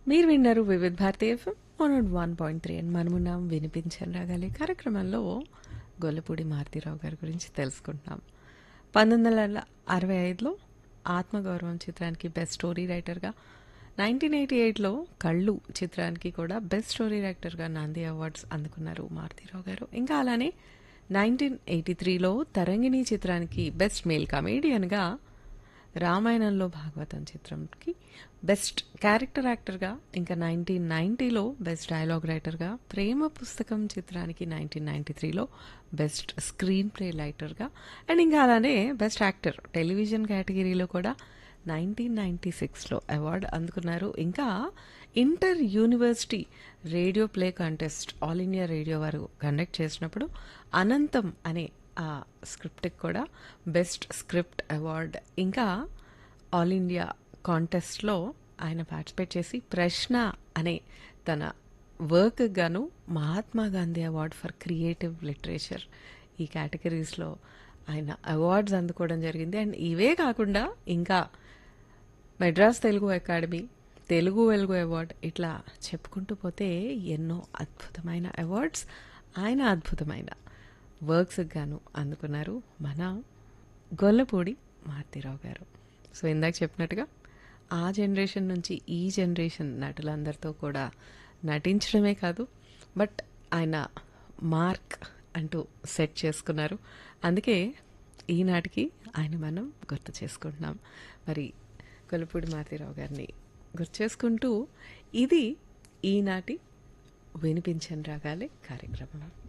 మీరు విన్నారు Vividh Bharati FM one one point three అని మనమున్నాం వినిపించని రాగాలి కార్యక్రమంలో గొల్లపూడి మారుతీరావు గారి గురించి తెలుసుకుంటున్నాం పంతొమ్మిది వందల అరవై ఐదులో ఆత్మగౌరవం చిత్రానికి బెస్ట్ స్టోరీ రైటర్గా నైన్టీన్ ఎయిటీ ఎయిట్లో కళ్ళు చిత్రానికి కూడా బెస్ట్ స్టోరీ రైటర్గా నంది అవార్డ్స్ అందుకున్నారు మారుతీరావు గారు ఇంకా అలానే నైన్టీన్ ఎయిటీ త్రీలో తరంగిణి చిత్రానికి బెస్ట్ మేల్ కమేడియన్గా రామాయణంలో భాగవతం చిత్రంకి బెస్ట్ క్యారెక్టర్ యాక్టర్గా ఇంకా నైన్టీన్ నైంటీలో బెస్ట్ డైలాగ్ రైటర్గా ప్రేమ పుస్తకం చిత్రానికి నైన్టీన్ నైంటీ త్రీలో బెస్ట్ స్క్రీన్ ప్లే రైటర్గా అండ్ ఇంకా అలానే బెస్ట్ యాక్టర్ టెలివిజన్ కేటగిరీలో కూడా నైన్టీన్ నైంటీ సిక్స్లో అవార్డు అందుకున్నారు ఇంకా inter university radio play contest all India radio వారు కండక్ట్ చేసినప్పుడు అనంతం అనే ఆ స్క్రిప్ట్కి కూడా బెస్ట్ స్క్రిప్ట్ అవార్డ్ ఇంకా ఆల్ ఇండియా కాంటెస్ట్లో ఆయన పార్టిసిపేట్ చేసి ప్రశ్న అనే తన వర్క్ గాను Mahatma Gandhi award for creative literature ఈ కేటగిరీస్లో ఆయన అవార్డ్స్ అందుకోవడం జరిగింది అండ్ ఇవే కాకుండా ఇంకా మెడ్రాస్ తెలుగు అకాడమీ తెలుగు వెలుగు అవార్డ్ ఇట్లా చెప్పుకుంటూ పోతే ఎన్నో అద్భుతమైన అవార్డ్స్ ఆయన అద్భుతమైన వర్క్స్కి గాను అందుకున్నారు మన గొల్లపూడి మారుతీరావు గారు సో ఇందాక చెప్పినట్టుగా ఆ జనరేషన్ నుంచి ఈ జనరేషన్ నటులందరితో కూడా నటించడమే కాదు బట్ ఆయన మార్క్ అంటూ సెట్ చేసుకున్నారు అందుకే ఈనాటికి ఆయన మనం గుర్తు చేసుకుంటున్నాం మరి కొలుపూడి మారుతీరావు గారిని గుర్తు చేసుకుంటూ ఇది ఈనాటి వినిపించని రాగాలే కార్యక్రమం